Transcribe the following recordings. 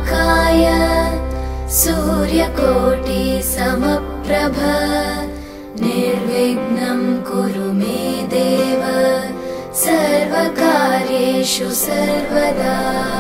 वक्रतुण्डमहाकाय सूर्यकोटि समप्रभ निर्विघ्नं कुरु मे देव सर्वकार्येषु सर्वदा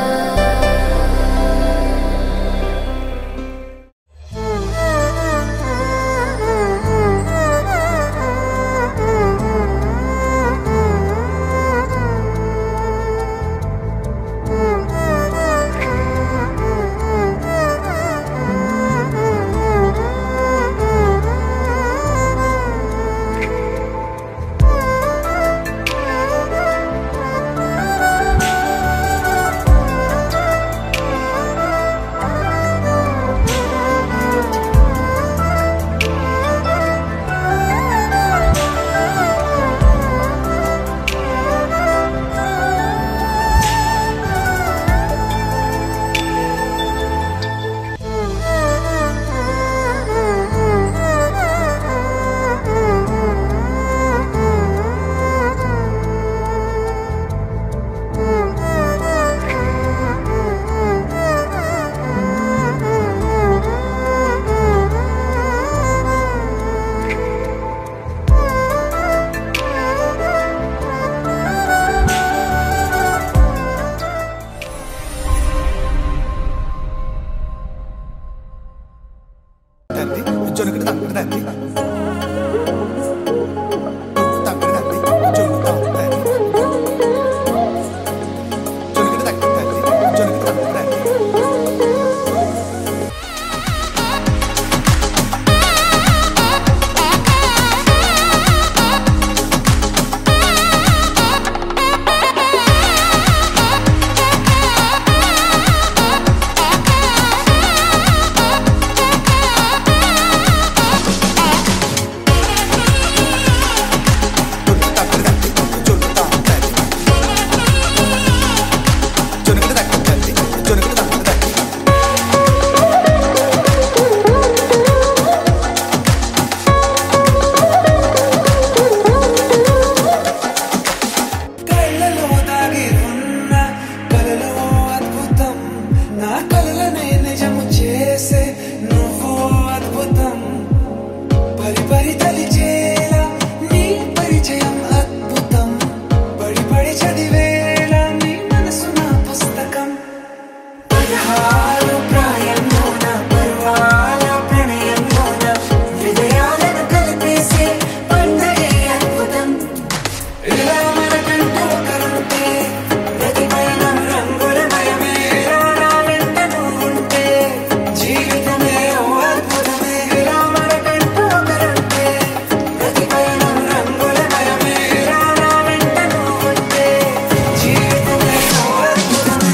తండ్రి జొనకటి తండ్రి తండ్రి తండ్రి తండ్రి జొనకటి తండ్రి జొనకటి తండ్రి తండ్రి జొనకటి తండ్రి తండ్రి కళ్ళలో దాగి ఉన్న కలలో అద్భుతం నా కలలనే నిజము చేసే నువ్వు అద్భుతం పరి పరి తలిచేలా నీ పరిచయం అద్భుతం పడి పడి చదివేలా నీ మనసు నా పుస్తకం పదహారు ప్రాయంలోన పర్వాల ప్రణయంలోన విజయాలను కలిపేసే పండగే అద్భుతం ఇలా మనకంటూ ఒకరుంటే ప్రతి పయనం రంగులమయమే ఇలా వెంట నువ్వుంటే జీవితమే ఓ అద్భుతమే ఇలా మనకంటూ ఒకరుంటే ప్రతి పయనం రంగులమయమే ఇలా వెంట నువ్వుంటే జీవితమే ఓ అద్భుతమే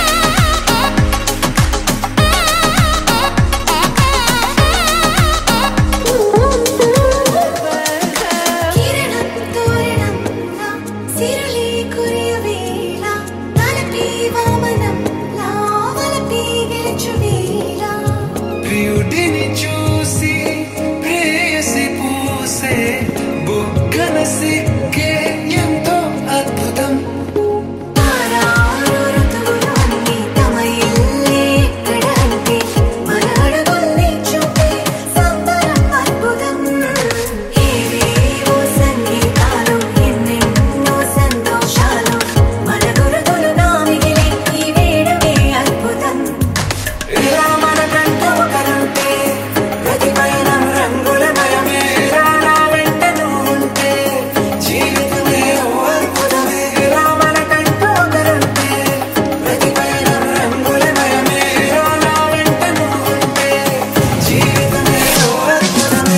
కిరణం తోరణం లా సిరలే కురియవేళ తలపి వామనం లా వలపి గెలుచువేళ ప్రియుడిని చూసి ప్రేయసి పూసే బుగ్గన సిక్కే ఎంతో అద్భుతం తారారు ఋతువులన్నీ తమ ఇల్లే ఎక్కడంటే మన అడుగుల్ని చూపే సంబరం అద్భుతం ఏవేవో సంగీతాలు ఎన్నెన్నో సంతోషాలు మన గురుతులుగా మిగిలే ఈ వేడుకే అద్భుతం ఇలా మనకంటూ ఒకరుంటే ప్రతి పయనం రంగులమయమే ఇలా నా వెంట నువ్వుంటే జీవితమే ఓ అద్భుతమే ఇలా మనకంటూ ఒకరుంటే ప్రతి పయనం రంగులమయమే ఇలా నా వెంట నువ్వుంటే జీవితమే ఓ అద్భుతమే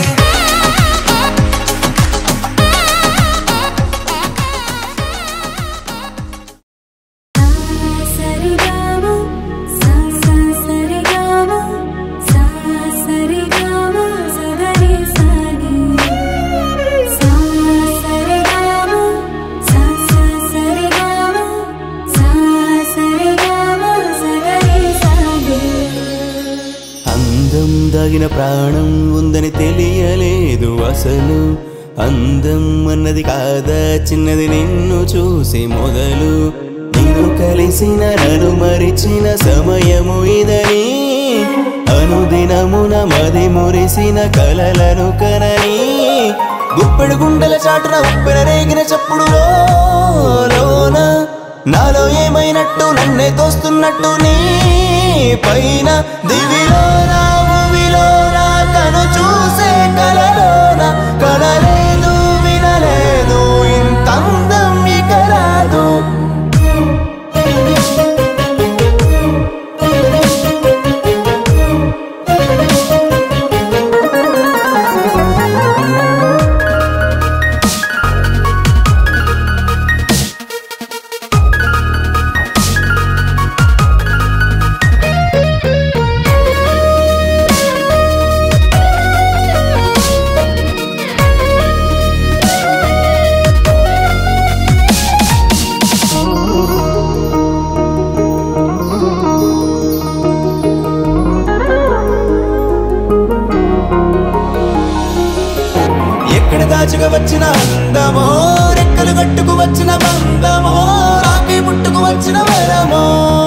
సరిగామ సా సా సరిగామ సా సరిగామ సగరి సాని సా సరిగామ సా సా సరిగామ సా సరిగామ సగరి సాని అందం దాగిన ప్రాణం ఉందని తెలియలేదు అసలు అందం అన్నది కాదా చిన్నది నిన్ను చూసి మొదలు నీ కలలు కలిసిన నలు మరిచిన సమయము ఇదని అనుదినమున మది మురిసిన కలలను కనని గుప్పెడు గుండెల చాటున ఉప్పెన రేగిన చప్పుడులో లోన నాలో ఏమైనట్టు నన్నే తోస్తున్నట్టు నీ పైన దివిలోన భూమిలోన కను చూసే కలలోన కలలేదు వినలేదు ఇంత అందం ఇక రాదు ఎక్కడ దాచుకు వచ్చిన అందమో రెక్కలు కట్టుకు వచ్చిన బంధమో రాకి పుట్టుకు వచ్చిన వరమో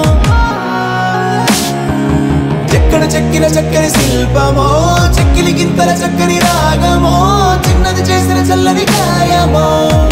ఎక్కడ చెక్కిన చక్కని శిల్పమో చెక్కిలి గింతల చక్కని రాగమో చిన్నది చేసిన చల్లని గాయమో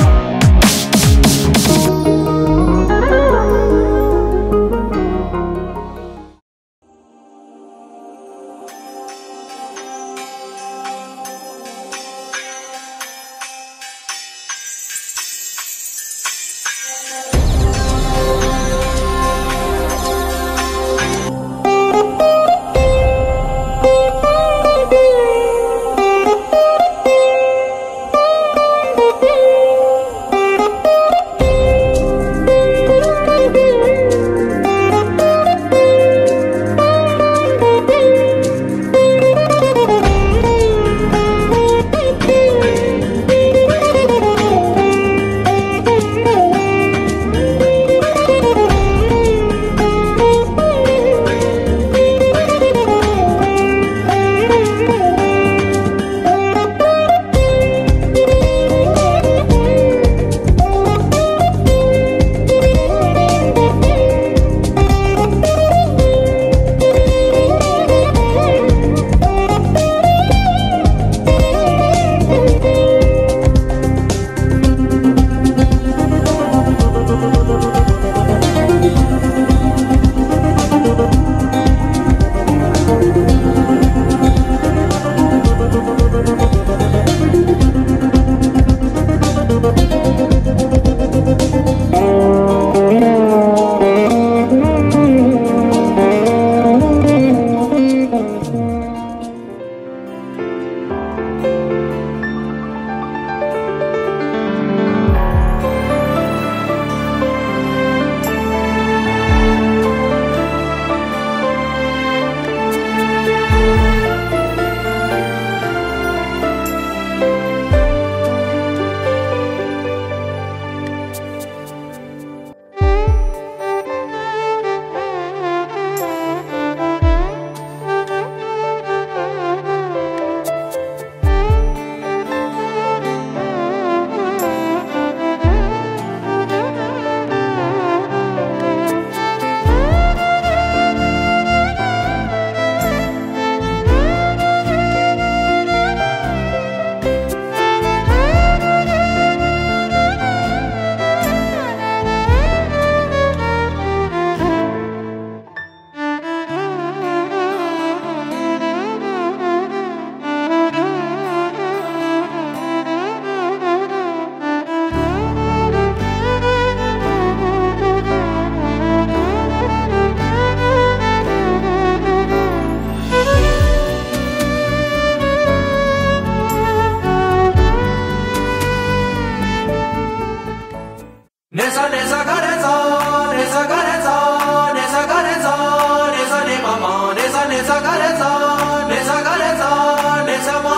Nesa nesa gareza, nesa gareza, nesa gareza, nesa ne mama, nesa nesa gareza, nesa gareza, nesa ma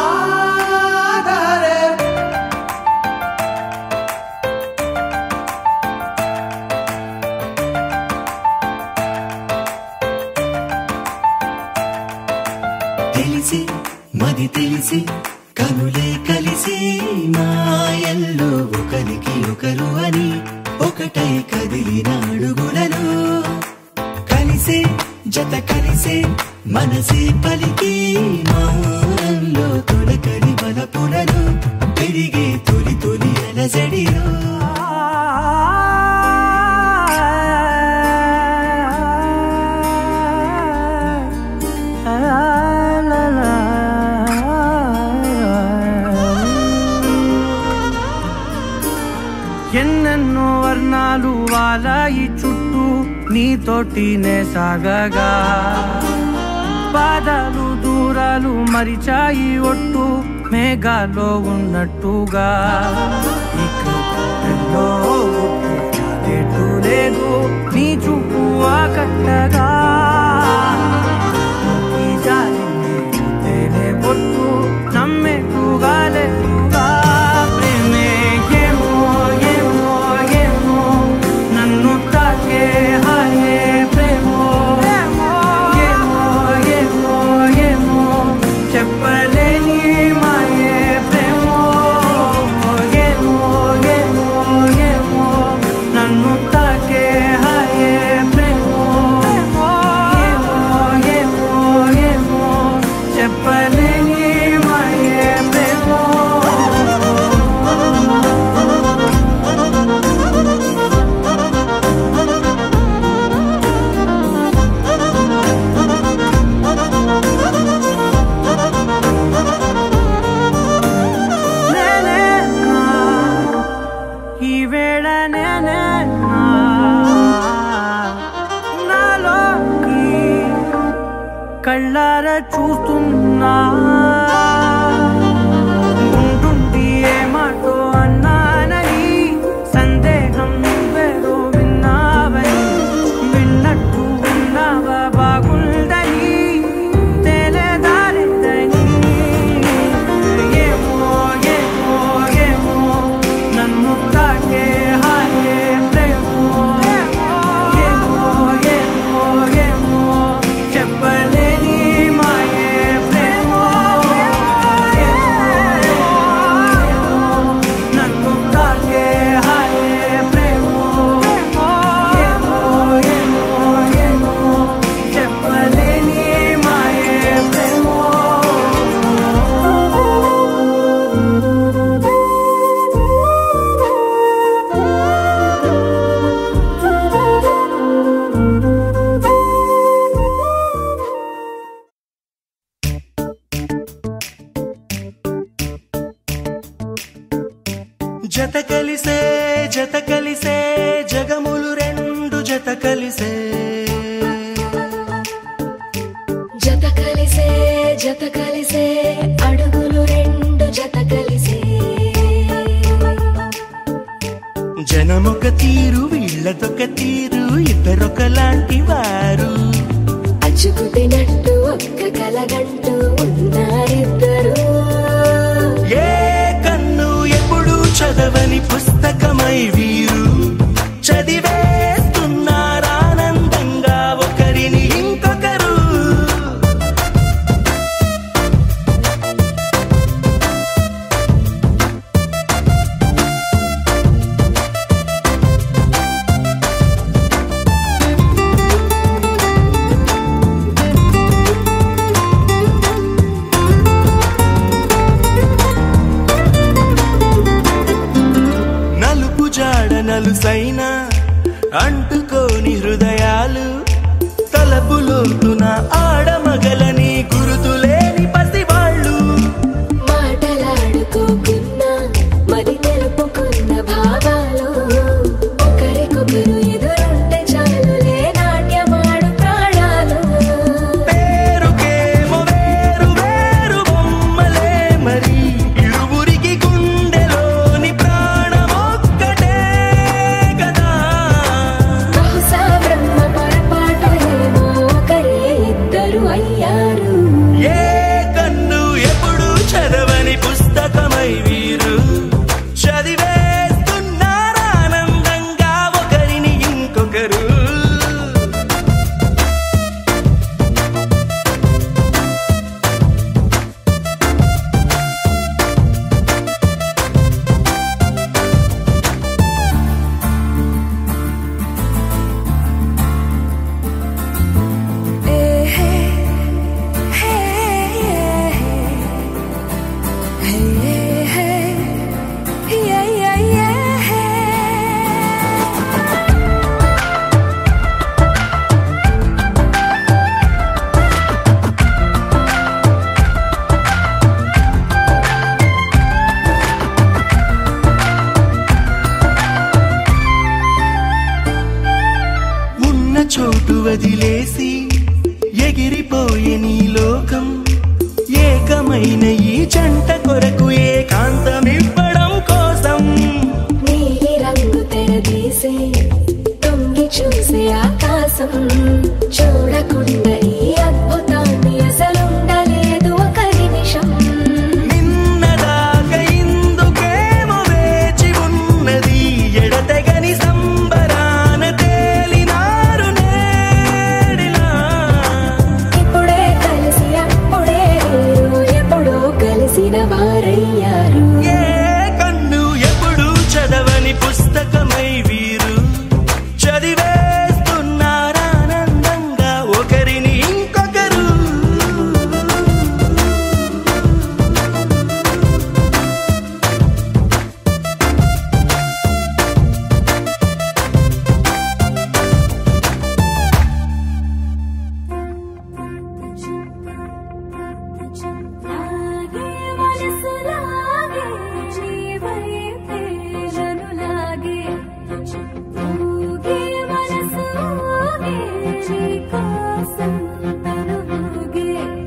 gare. తెలిసి మది తెలిసి కనులే కలిసి మాయల్లో ఒకరికి ఒకరు అని ఒక ఒకటై కదిలిన అడుగులలో కలిసే జత కలిసే మనసే పలికి మౌనంలో తొలకరి బలపులలో పెరిగే తొలి తొలి అలజడిలో ఎన్నెన్నో వర్ణాలు వాలాయి చుట్టూ నీతోటినే సాగగా పాదాలు దూరాలు మరిచాయి ఒట్టు మేఘాలో ఉన్నట్టుగా ఇక ఎన్నో గుట్టు చాలేటు లేదు నీ చూపు ఆకట్టగా ఈ జాలిని చూస్తేనే పొట్టు నమ్మేట్టుగా లేటుగా ప్రేమే ఏమో ఏమో ఏమో నన్ను తాకే హాయే ప్రేమో ఏమో ఏమో ఏమో చెప్పలేని మాయే ప్రేమో ఏమో ఏమో ఏమో నన్ను తాకే హాయే ప్రేమో ఏమో ఏమో ఏమో చెప్పలేని మాయే ప్రేమో నేనే నా, ఈ వేళ నేనే నా, నాలోకి కళ్ళార చూస్తున్నా ఉంటుండి ఏ మాటో అన్నానని సందేహం నువ్వేదో విన్నావని విన్నట్టు ఉన్నావా బాగుందని తేలేదారిద్దని ఏమో ఏమో ఏమో నన్ను తాకే హాయే ప్రేమో ఏమో ఏమో ఏమో చెప్పలేని మాయే ప్రేమో నన్ను తాకే హాయే ప్రేమో ఏమో ఏమో ఏమో చెప్పలేని మాయే ప్రేమో జత కలిసే జత కలిసే జగములు రెండు జత కలిసే జత కలిసే జత కలిసే అడుగులు రెండు జత కలిసే జనమొక తీరు వీళ్ళదొక తీరు ఇద్దరొకలాంటి వారు అచ్చుకు తినట్టు ఒక్క కలగంటూ ఉన్నారిద్దరు ఏ కన్ను ఎప్పుడు చదవని పుస్తకమై వీరు చదివేస్తున్నారానందంగా ఒకరిని ఇంకొకరు నలుపు జాడ నలుసైన అంటుకోని హృదయాలు తలపులోతున ఆడమగలని గురుతులేని పసివాళ్ళు మాటలాడుకోకున్నా మరి తెలుపుకున్న భావాలు ఒకరికొకరు ఎదురుంటే చాలులే నాట్యమాడు ప్రాణాలు పేరుకేమో వేరు వేరు బొమ్మలే మరి ఇరువురికి గుండెలోని ప్రాణమొక్కటే కదా బహుశా బ్రహ్మ పొరపాటు ఏమో ఒకరే ఇద్దరు అయ్యారు వదిలేసి ఎగిరిపోయే నీ లోకం ఏకమైన ఈ జంట కొరకు ఏకాంతమివ్వడం కోసం నీలి రంగు తెరదీసే తొంగి చూసే ఆకాశం చూడకుండా ఈ అద్భుతాన్ని అసలుండలేదు ఒక నిమిషం నిన్నదాకా ఇందుకేమో వేచి ఉన్నది ఎడతెగని సంబరాన తేలినారు నేడిలా ఇప్పుడే కలిసి అప్పుడే వేరు ఎప్పుడో కలిసిన వారయ్యారు ఏ కన్ను ఎప్పుడు చదవని పుస్తకమై వీరు చదివేస్తున్నారానందంగా ఒకరిని ఇంకొకరు లాగే మనసు లాగే జీవైతే నన్ను లాగే ఊగే మనసు ఊగే నీ కోసం తను ఊగే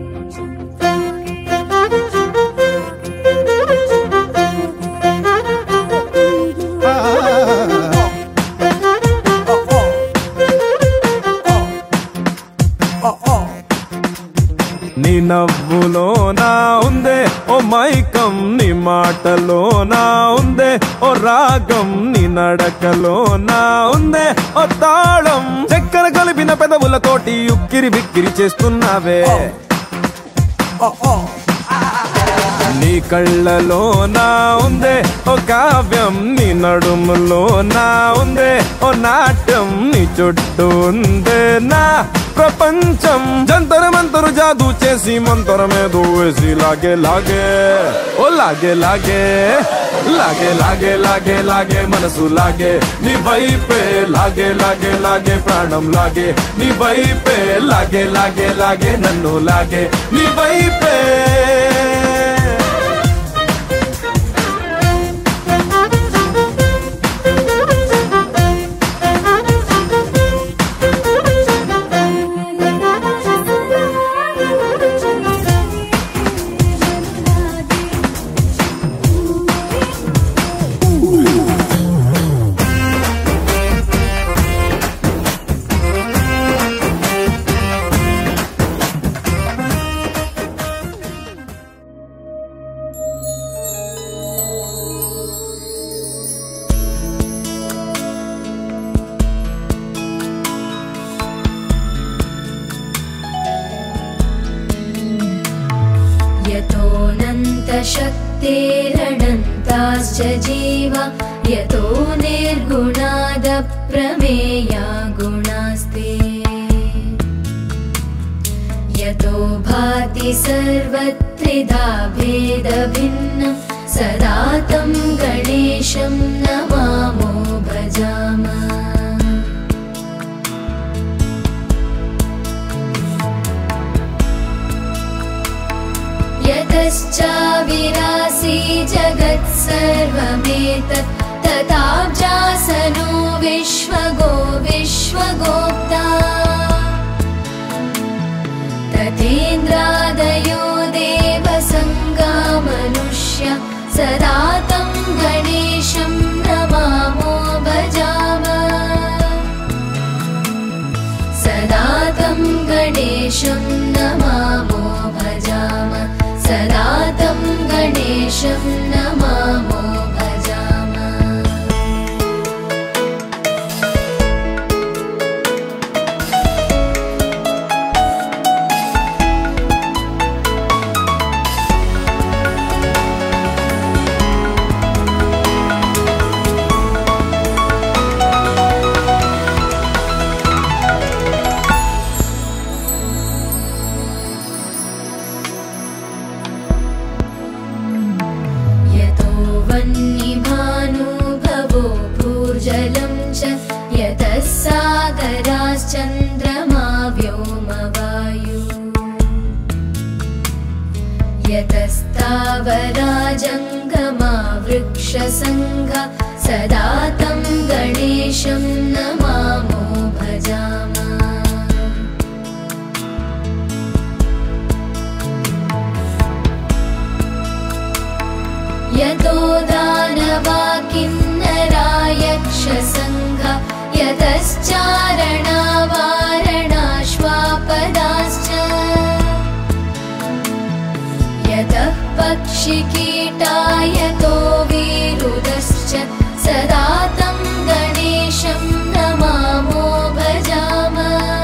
నీ నవ్వులో నా ఉందే ఓ మైకం నీ మాటలో నా ఉందే ఓ రాగం నీ నడకలో నా ఉందే ఓ తాళం చక్కెర కలిపిన పెదవులతోటి ఉక్కిరి బిక్కిరి చేస్తున్నావే నీ కళ్ళలో నా ఉందే ఓ కావ్యం నీ నడుములో నా ఉందే ఓ నాట్యం నీ చుట్టూ ఉందే నా ప్రపంచం జంతర మంతరు జాదు చేసి మంతరమేదో వేసి లాగే లాగే ఓ లాగే లాగే లాగే లాగే లాగే లాగే మనసు లాగే నీ వైపే లాగే లాగే లాగే ప్రాణం లాగే నీ వైపే లాగే లాగే లాగే నన్ను లాగే నీ వైపే यतोऽनन्तशक्तेरनन्ताश्च जीवा यतो निर्गुणादप्रमेया गुणास्ते यतो भाति सर्वत्रिधा भेदभिन्नं सदा तं गणेशं नमामो भजाम यतश्चाविरासि जगत्सर्वमेतत् तथाब्जासनो विश्वगो विश्वगोप्ता तथेन्द्रादयो देवसङ्गा मनुष्य सदा तं गणेशं नमामो भजाम सदा तं गणेशं नमामो भजाम सदा तं गणेशं नमामो भजाम यतो वह्निभानुभवो भूर्जलं च यतः सागराश्चन्द्रमा व्योमवायु यतस्तावरा जङ्गमा वृक्षसङ्घा सदा तं गणेशं नमामो भजाम भूतो दानवा किन्नरायक्षसङ्घ यतश्चारणा वारणाश्वापदाश्च यतः पक्षिकीटायतो विरुदश्च सदा तं गणेशं नमामो भजाम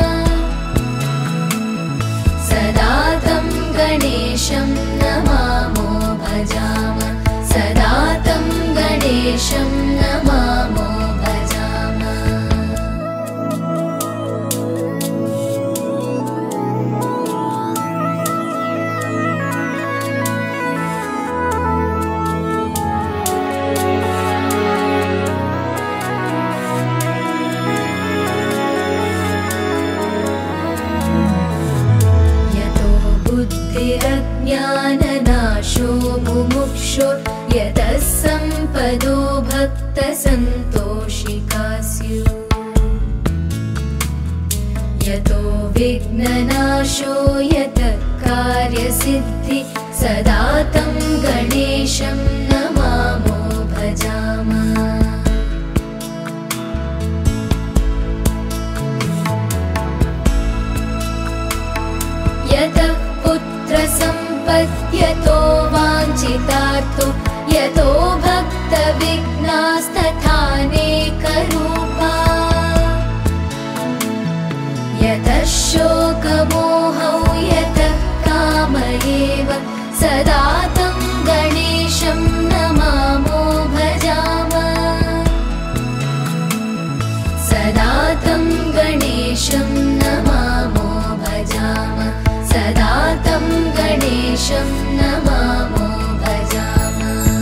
सदा तं गणेशं नमामो भजाम सदा तं गणेशं नमामो भजाम यतो बुद्धिरज्ञाननाशो मुमुक्षो यतः सम्पदो भक्तसन्तोषिका स्युः यतो विघ्ननाशो यतः कार्यसिद्धि सदा तं गणेशं नमामो भजाम यतः पुत्रसम्पद्यतो वाञ्छितार्थो यतो भक्तविघ्नास्तथानेकरूपा यतः शोकमोहौ यतः काम एव सदा तं गणेशं नमामो भजाम सदा तं गणेशं नमामो भजाम सदा तं गणेशं नमामो भजाम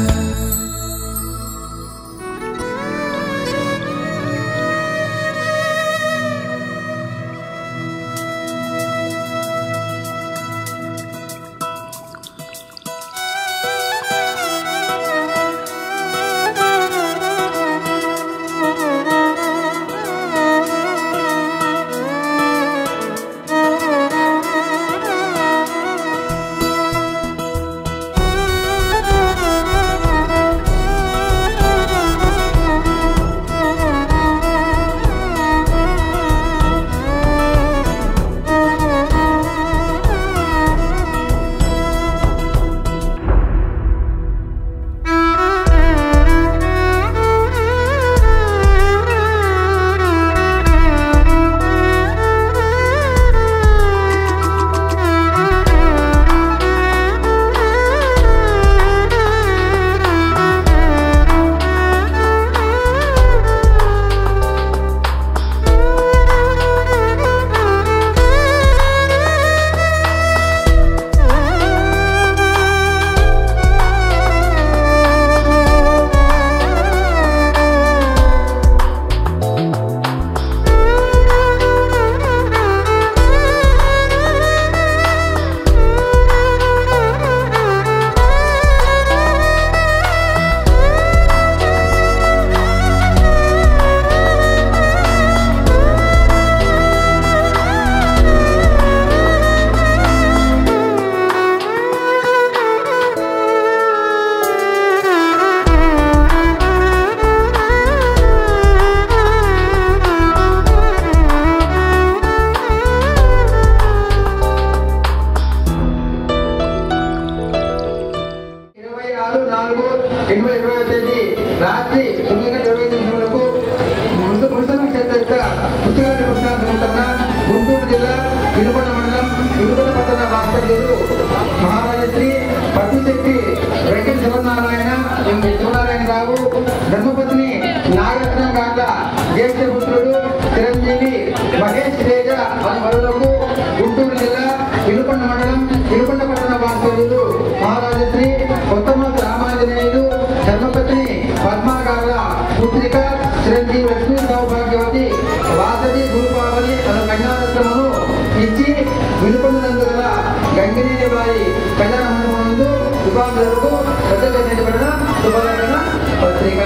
ఇరవై ఆరు నాలుగు రెండు వేల ఇరవై తేదీ రాత్రి తొమ్మిది గంటల ఇరవై ఐదు నిమిషములకు ముందు ముసలి క్షేత్ర పుస్తకాల కృష్ణాంతమున్న గుంటూరు జిల్లా ఇనుకొండ మండలం ఇనుకొండ పట్టణ వాస్తవ్యులు మహారాజశ్రీ పద్మశక్తి వెంకట శివనారాయణ శివనారాయణరావు ధర్మపత్ని నాగరత్నం గాండ్ల జ్యేష్ఠ పుత్రుడు చిరంజీవి మహేష్ తేజ అని మరులకు గుంటూరు జిల్లా ఇనుకొండ మండలం ఇనుకొండ పట్టణ వాస్తవ్యులు మహారాజశ్రీ కొత్తమూర్తి రామాంజనేయులు ధర్మపత్ని పద్మాగారుల పుత్రిక చిరంజీవి లక్ష్మీ సౌభాగ్యవతి వాసవి గురుపావని తన కన్యారత్నమును ఇచ్చి వినుకొండనందుగల గంగినేని వారి కళ్యాణ మండపమునందు శుభాంగులకు ప్రత్యేకమైన శుభకరణ పత్రిక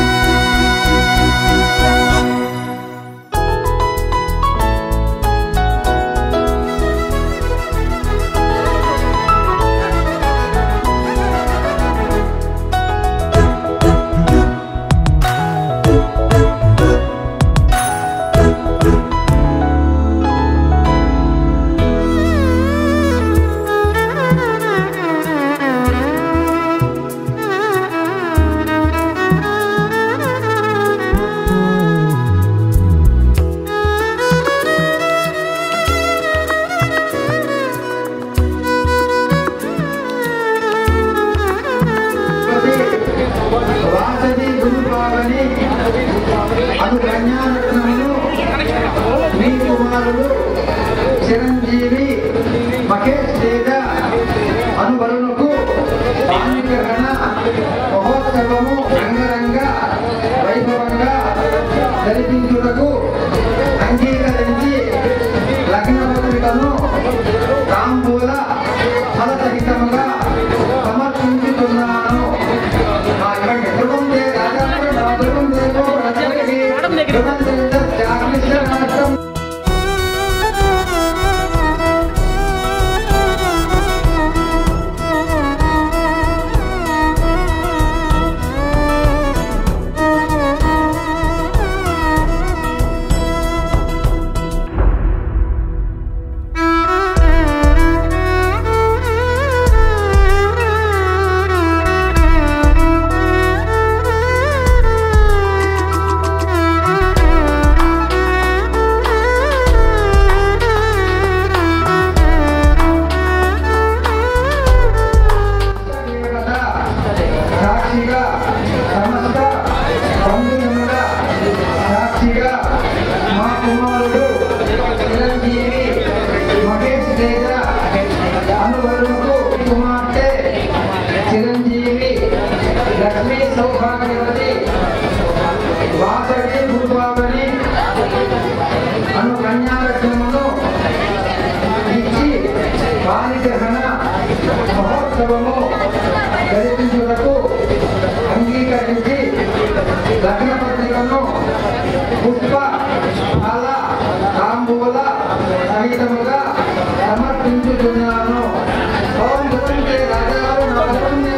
ॐ జరిపించుటకు అంగీకరించి లగ్న పత్రికను తాంబూల ఫలసహితముగా సమర్పించుతున్నాను ఆ ఇవ్వండి. ధ్రువం దే రాజాపురం, నా ధ్రువం దేవో రథమికి, ధ్రువం దే త్యాగమిశ్ర రాష్ట్రం దేవత సాక్షిగా సమస్త బంధువుల సాక్షిగా మా కుమారుడు చిరంజీవి మహేష్ తేజ అనువరులకు కుమార్తె చిరంజీవి లక్ష్మీ సౌభాగ్యవతి వాసవి భూపావని అను కన్యారత్నమును ఇచ్చి పారిగ్రహణ మహోత్సవము జరిపించుటకు అంగీకరించి లగ్న పత్రికను పుష్ప ఫల తాంబూల సహితముగా సమర్పించుతున్నాను ఓం గురుంతే రాజావు నమస్కారం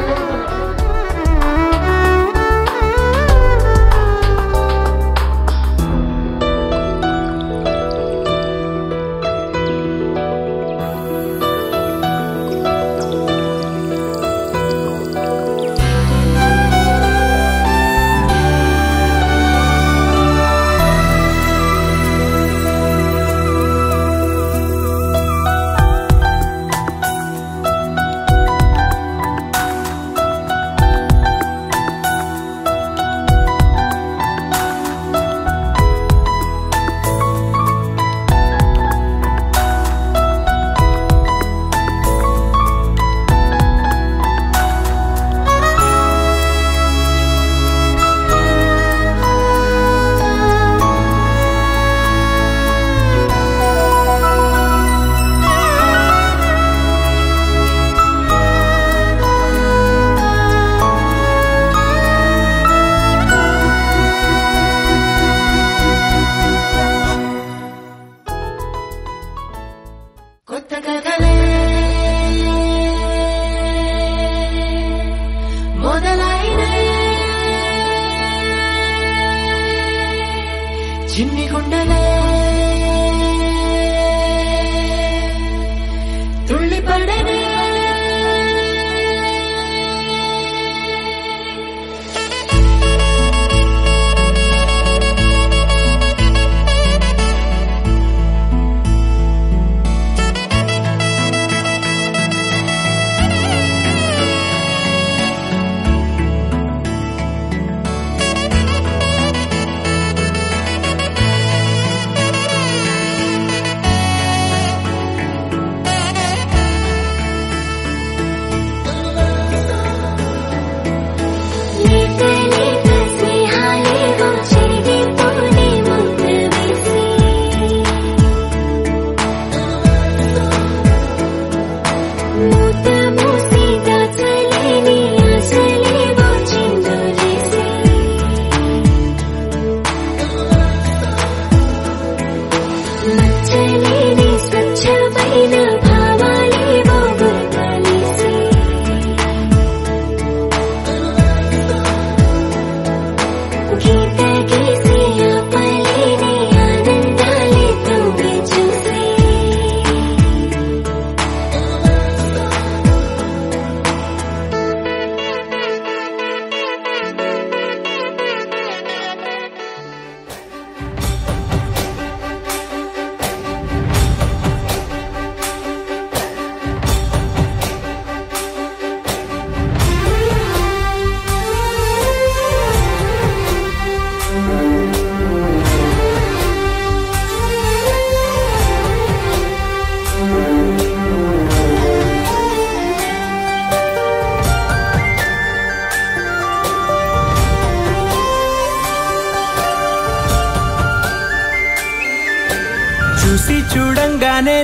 కొత్త కథలే మొదలైన చిన్ని గుండెలే తుళ్ళిపడనే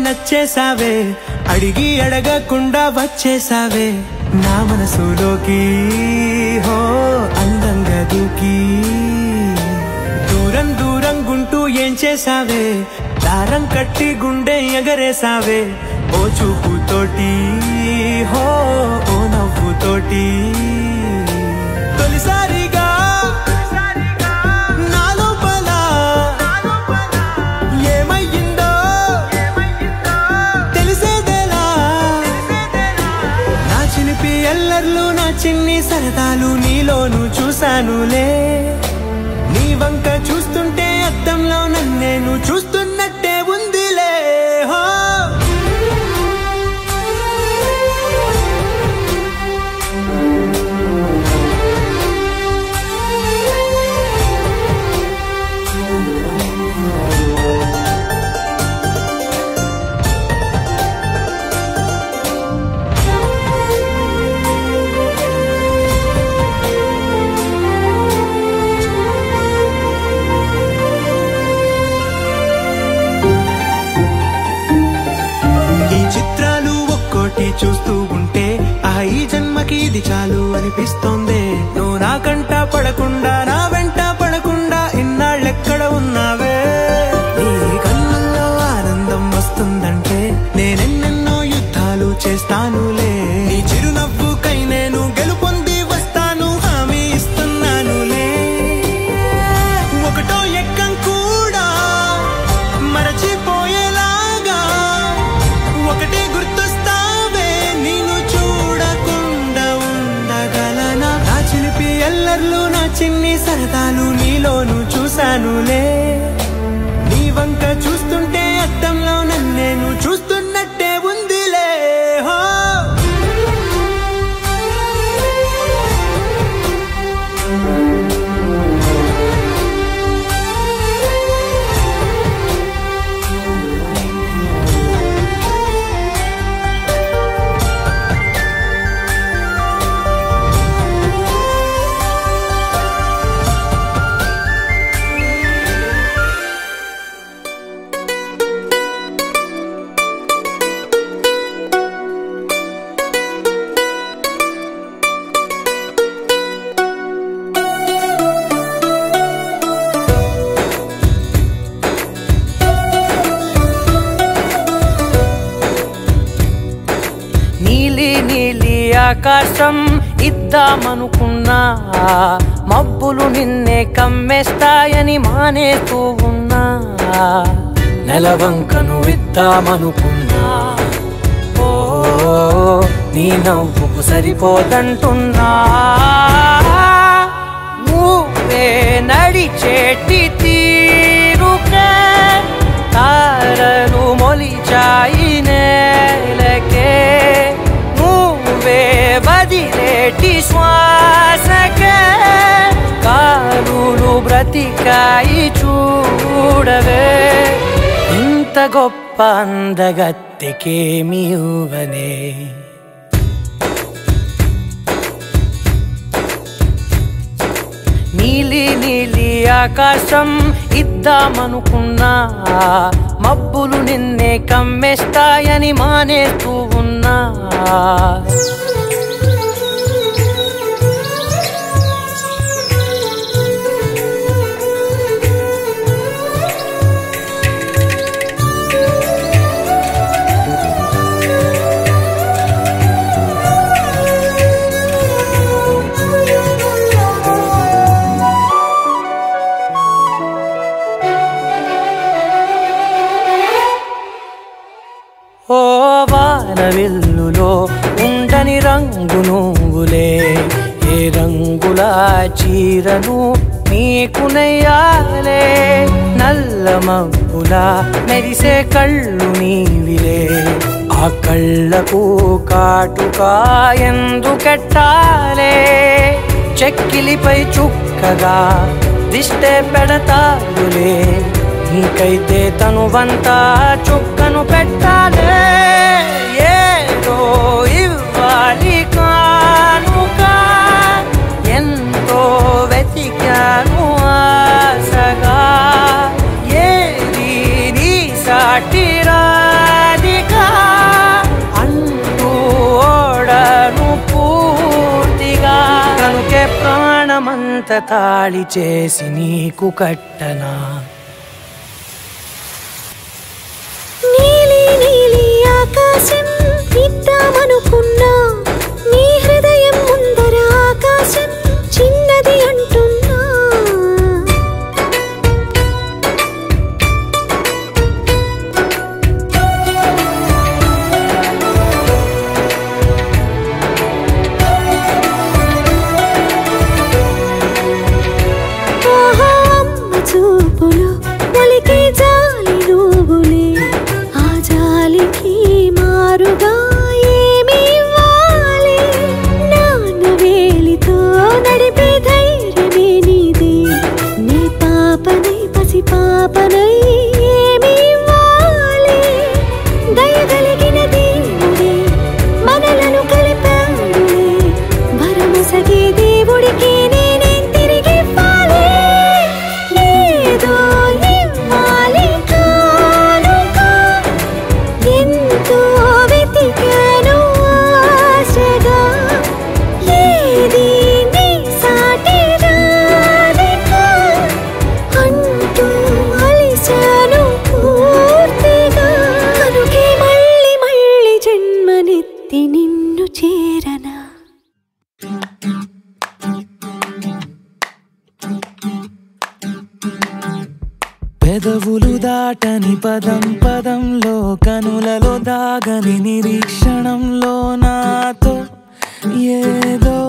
నచ్చేసావే అడిగి అడగకుండా వచ్చేసావే నా మనసులోకి హో అందంగా దూకి దూరం దూరం గుంటూ ఏం చేసావే దారం కట్టి గుండె ఎగరేసావే ఓ చూపుతోటి హో ఓ నవ్వుతోటి తొలిసారిగా నా లోపల ఏమయ్యిందో తెలిసేదేలా నా చిలిపి ఎల్లర్లు నా చిన్ని సరదాలు నీలోను చూశానులే నీ వంక చూస్తుంటే అద్దంలో నన్నేను చూస్తున్నట్టే ఉందిలే హో ఈ చిత్రాలు ఒక్కోటి చూస్తూ ఉంటే ఆ ఈ జన్మకి ఇది చాలు అనిపిస్తోంది నువ్వు నా కంట పడకుండా నా వెంట పడకుండా ఇన్నాళ్ళెక్కడ ఉన్నావే నీ కళ్ళల్లో ఆనందం వస్తుందంటే నేనెన్నెన్నో యుద్ధాలు చేస్తానులే నీ చిరునవ్వుకై నేను గెలుపొంది వస్తాను హామీ ఇస్తున్నానులే ఒకటో ఎక్కం కూడా మరచిపోయేలాగా ఒకటే గుర్తొస్తావే నేను చూడకుండా ఉండగలనా నా చిలిపి ఎల్లర్లు నా చిన్ని సరదాలు నీలోను చూశానులే నీ వంక చూస్తుంటే అద్దంలో నన్నేను చూస్తున్నట్టే ఉందిలే హో నీలి నీలి ఆకాశం ఇద్దామనుకున్నా మబ్బులు నిన్నే కమ్మేస్తాయని మానేస్తూ ఉన్నా నెలవంకను ఇద్దామనుకున్నా ఓ నీ నవ్వుకు సరిపోదంటున్నా నువ్వే నడిచేటి తీరుకే తారలు మొలిచాయి నేలకే నువ్వే వదిలేటి శ్వాసకే కారులు బ్రతికాయి చూడవే ఇంత గొప్ప అందగత్తెకేమి ఇవ్వనే నీలి నీలి ఆకాశం ఇద్దామనుకున్నా మబ్బులు నిన్నే కమ్మేస్తాయని మానేస్తూ ఉన్నా ఓ వానవిల్లులో ఉండని రంగు నువ్వులే ఏ రంగుల చీరను నీకు నెయ్యాలే నల్ల మబ్బుల మెరిసే కళ్ళు నీవిలే ఆ కళ్ళకు కాటుకా ఎందుకెట్టాలే చెక్కిలిపై చుక్కగా దిష్టే పెడతారులే నీకైతే తనువంతా చుక్కను పెట్టాలే ఏదో ఇవ్వాలి కానుక ఎంతో వెతికాను ఆశగా ఏది నీ సాటి రాది ప్రాణమంత తాళి చేసి నీకు కట్టనా నీలి నీలి ఆకాశం ఇద్దామనుకున్నా నీ హృదయం ముందర ఆకాశం చిన్నది అంటున్నా ఆహా అమ్మ చూపులో ఒలికే జాలి నువ్వులే ఆ జాలికి మారుగా ఏమి ఇవ్వాలి నాన్న వేలితో నడిపే ధైర్యమే నీదే నీ పాపనై పసి పాపనై ఏమి ఇవ్వాలి దయగలిగిన దేవుడే మనలను కలిపాడులే వరమొసగే దేవుడికి నేనే తిరిగి ఇవ్వాలి ఏదో ఇవ్వాలి కానుక ఎంతో వెతికాను ఆశగా ఏది నీ సాటి రాధిక అంటూ అలిశాను పూర్తిగా కనుకే మళ్ళీ మళ్ళీ జన్మనెత్తి నిన్ను చేరనా పెదవులు దాటని పదం పదంలో కనులలో దాగని నిరీక్షణంలో నాతో ఏదో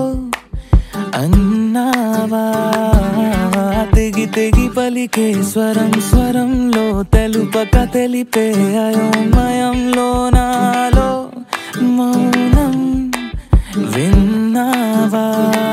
అన్నావా తెగి తెగి పలికే స్వరం స్వరంలో తెలుపక తెలిపే అయోమయంలో నాలో మౌనం విన్నావా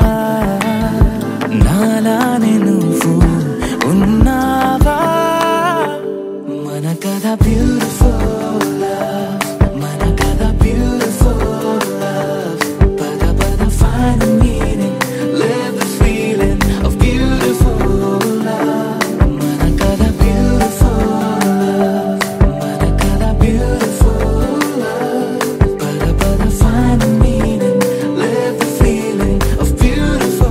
నాలానే నువ్వు ఉన్నావా మన కథ బ్యూటిఫుల్ మన కథ బ్యూటిఫుల్ పద పద find the meaning live the feeling of beautiful మన కథ beautiful మన కథ beautiful పద పద find the meaning live the feeling of beautiful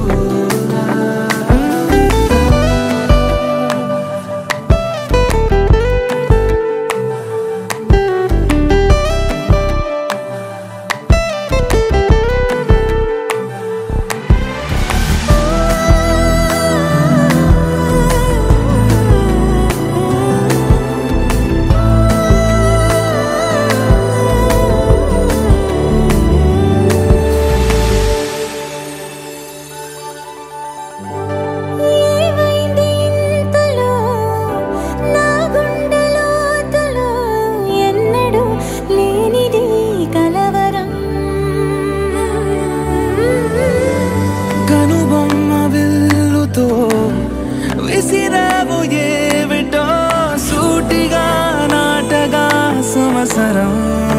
ఏమైంది ఇంతలో నా గుండెలోతులో ఎన్నడూ లేనిది కలవరం కనుబొమ్మ విల్లుతో విసిరావు ఏమిటో సూటిగా నాటగా సంవత్సరం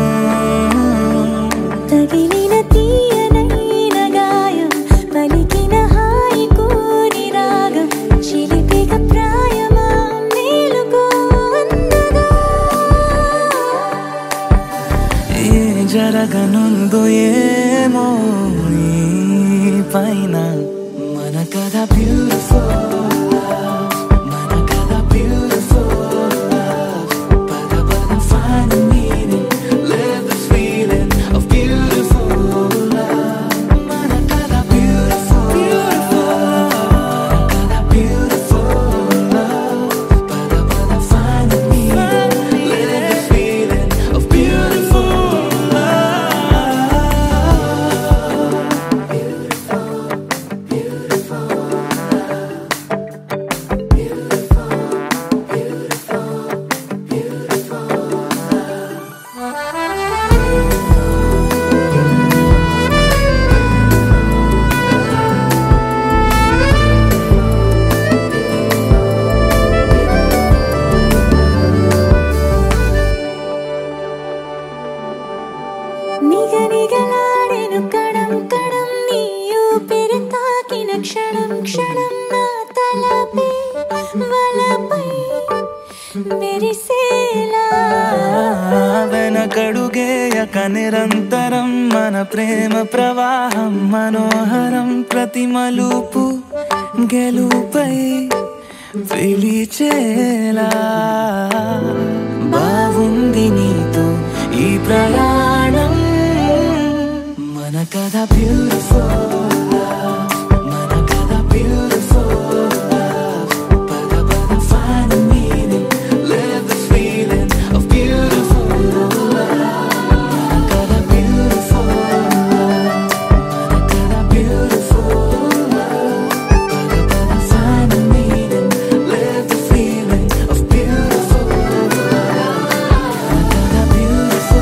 తగిలిన తీయనైన గాయం పలికిన హాయి కోరి రాగం చిలిపిక ప్రాయమా మేలుకో అందగా ఏ జరగనుందో ఏమో ఈ పైన మన కథ బ్యూటిఫుల్ మన కథ బ్యూటిఫుల్ పద పద find the meaning live the feeling of beautiful మన కథ beautiful మన కథ beautiful పద పద find the meaning live the feeling of beautiful మెరిసేలా వెనకడుగేయక నిరంతరం మన ప్రేమ ప్రవాహం మనోహరం ప్రతి మలుపు గెలుపై పిలిచేలా బాగుంది నీతో ఈ ప్రయాణం మన కథ బ్యూటిఫుల్ మన కథ బ్యూటిఫుల్ పద పద find the meaning live the feeling of beautiful మన కథ beautiful మన కథ beautiful పద పద find the meaning live the feeling of beautiful మన కథ beautiful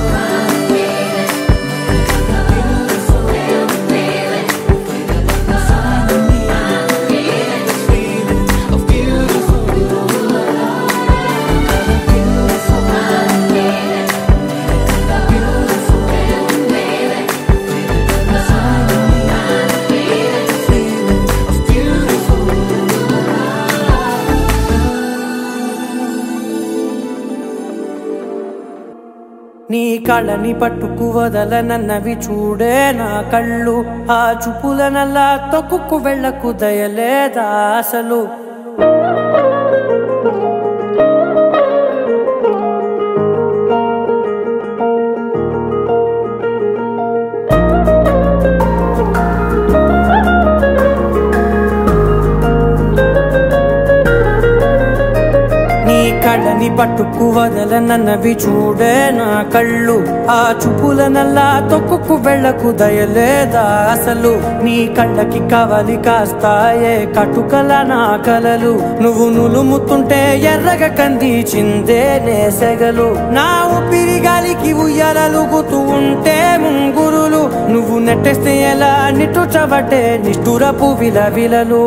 నీ కళ్ళని పట్టుకు వదలనన్నవి చూడే నా కళ్ళు ఆ చూపులనల్లా తొక్కుకు వెళ్ళకు దయలేదా అసలు నీ కళ్ళని పట్టుకు వదలనన్నవి చూడే నా కళ్ళు ఆ చూపులనల్లా తొక్కుకు వెళ్ళకు దయలేదా అసలు నీ కళ్ళకి కవలి కాస్తాయే కటుకల నా కలలు నువ్వు నులుముతుంటే ఎర్రగ కందిచిందే నేసెగలు నా ఊపిరి గాలికి ఉయ్యాలలుగుతూ ఉంటే ముంగురులు నువ్వు నెట్టేస్తే ఎలా నిట్టుచబట్టే నిష్ఠురపు విలవిలలు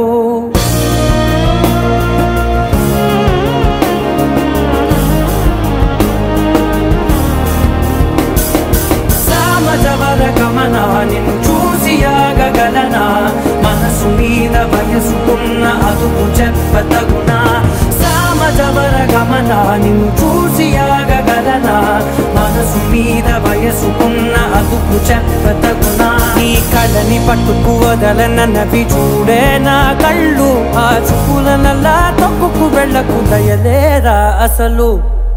సామజవర గమన నిన్ను చూసి ఆగగలనా మనసు మీద వయసుకున్న అదుపు చెప్పతగునా సామజవర గమన నిన్ను చూసి ఆగగలనా మనసు మీద వయసుకున్న అదుపు చెప్పతగునా నీ కళ్ళని పట్టుకు వదలనన్నవి చూడే నా కళ్ళు ఆ చూపులనల్లా తొక్కుకు వెళ్ళకు దయలేరా అసలు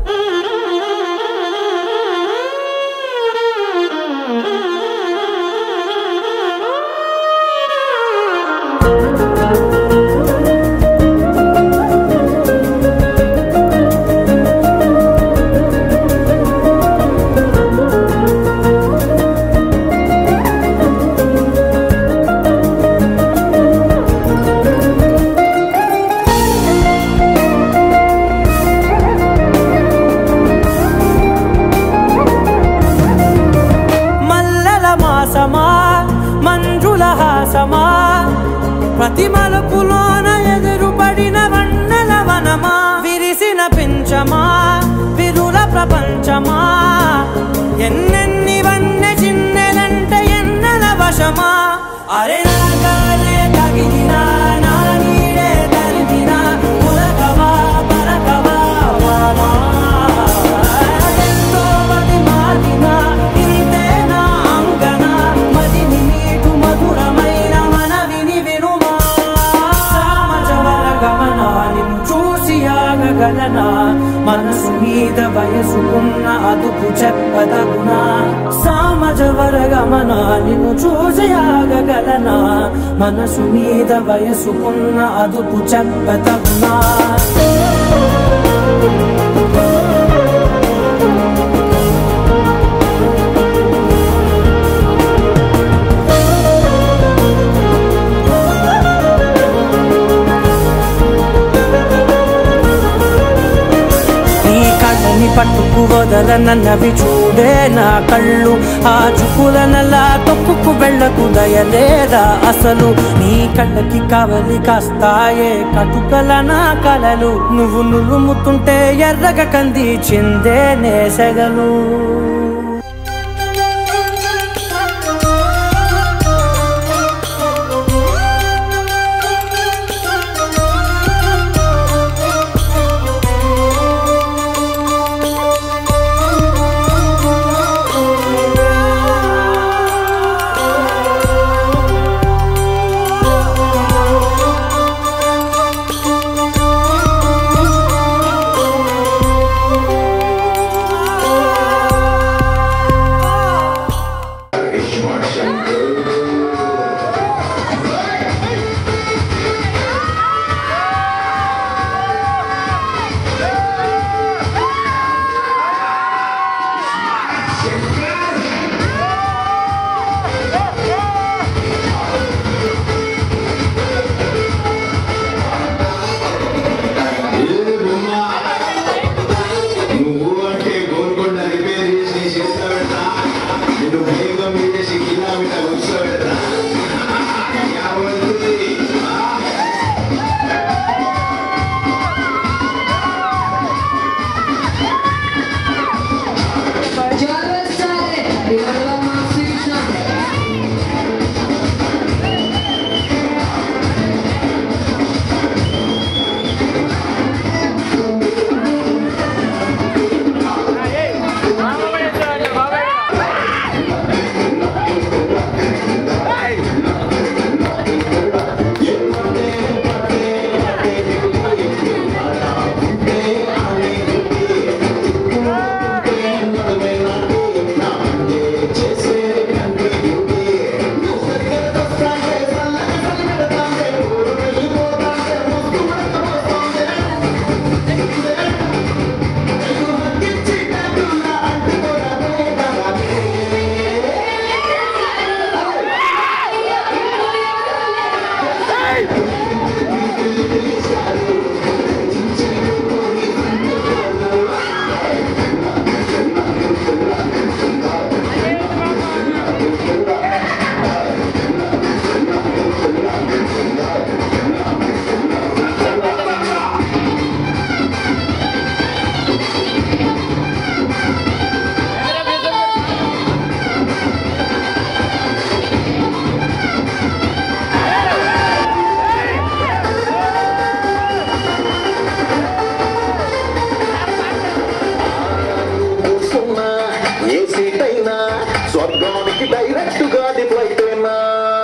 మల్లెల మాసమా మంజుల హాసమా ప్రతి మలుపులోన ఎదురుపడిన వన్నెల వనమా విరిసిన పించమా విరుల ప్రపంచమా ఎన్నెన్ని వన్నె చిన్నెలంటే ఎన్నెల వశమా అరే నాగాలే తగిలినా నా నీడే తరిమినా పులకవా పలకవా వామా ఎంతో మది మారిన ఇంతే నా అంగన మదిని మీటు మధురమైన మనవిని వినుమా సామజవర గమన నిన్ను చూసి ఆగగలనా మనసు మీద వయసుకున్న అదుపు చెప్పదగునా సామజవర గమన నిన్ను చూసి ఆగగలనా మనసు మీద వయసుకున్న అదుపు చెప్పదగునా నీ కళ్ళని పట్టుకు వదలనన్నవి చూడే నా కళ్ళు ఆ చూపులనల్లా తొక్కుకు వెళ్ళకు దయలేదా అసలు నీ కళ్ళకి కవలి కాస్తాయే కటుకల నా కలలు నువ్వు నులుముతుంటే ఎర్రగ కంది చిందే నేసెగలు ఏ సీట్ అయినా స్వర్గానికి డైరెక్ట్ గా ఫ్లైట్ అయినా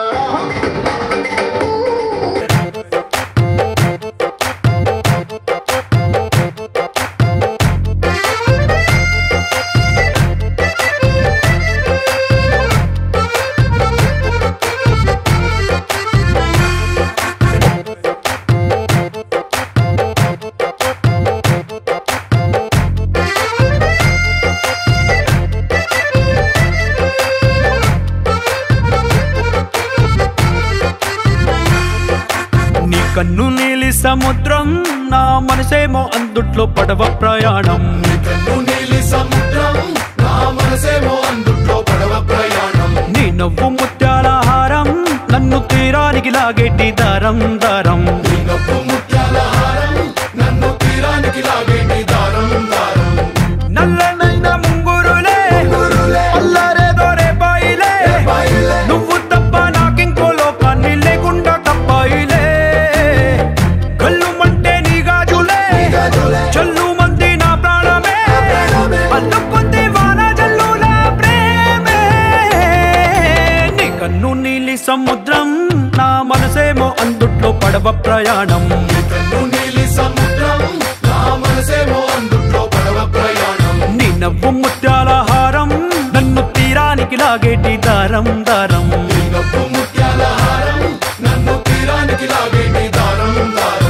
నీ కన్ను నీలి సముద్రం నా మనసేమో అందుట్లో పడవ ప్రయాణం నీలి సముద్రం నా మనసేమో అందుట్లో పడవ ప్రయాణం నీ నవ్వు ముత్యాల హారం నన్ను తీరానికి లాగేటి దారం దారం నవ్వు ముత్యాల హారం నన్ను తీరానికి లాగేటి దారం దారం నల్లనైన ముంగురులే అల్లారేదో రేపాయిలే నువ్వు తప్ప నాకింకో లోకాన్ని లేకుండా తప్పాయిలే కళ్ళు మంటే నీ గాజులే చల్లు మంది నా ప్రాణమే అల్లుకుంది వాన జల్లుల ప్రేమే నీ కన్ను నీలి సముద్రం నా మనసేమో అందుట్లో పడవ ప్రయాణం కన్ను నీలి సముద్రం నా మనసేమో అందుట్లో పడవ ప్రయాణం నీ నవ్వు ముత్యాల హారం నన్ను తీరానికి లాగేటి దారం దారం నవ్వు ముత్యాల హారం నన్ను తీరానికి లాగేటి దారం దారం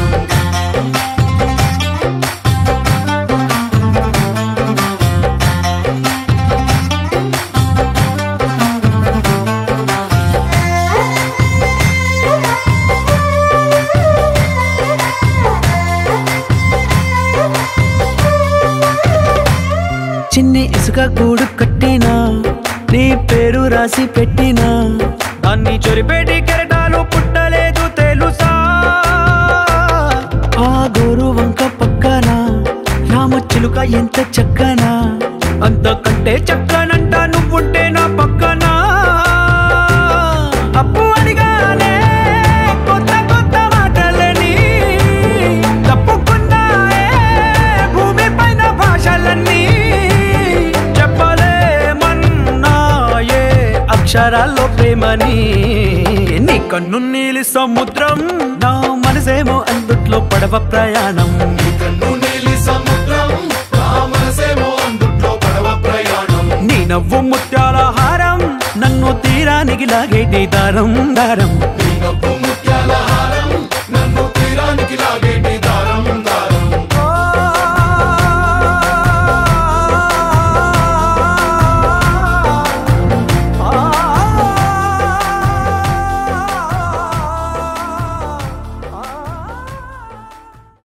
చిన్ని ఇసుక గూడు కట్టినా నీ పేరు రాసి పెట్టినా దాన్ని చొరిపేటి కెరటాలు పుట్టలేదు తెలుసా ఆ గోరు వంక పక్కన రామచిలుక ఎంత చక్కనా అంతకంటే చక్కనంట నువ్వుంటే నా పక్కన అప్పు అడిగానే కొత్త కొత్త మాటలని తప్పుకున్నాయే భూమి పైన భాషలన్నీ చెప్పలేమన్నాయే అక్షరాల్లో ప్రేమని నీ కన్ను నీలి సముద్రం నా మనసేమో అందుట్లో పడవ ప్రయాణం కన్ను నీలి సముద్రం నా మనసేమో అందుట్లో పడవ ప్రయాణం నీ నవ్వు ముత్యాల హారం నన్ను తీరానికి లాగేటి దారం దారం నవ్వు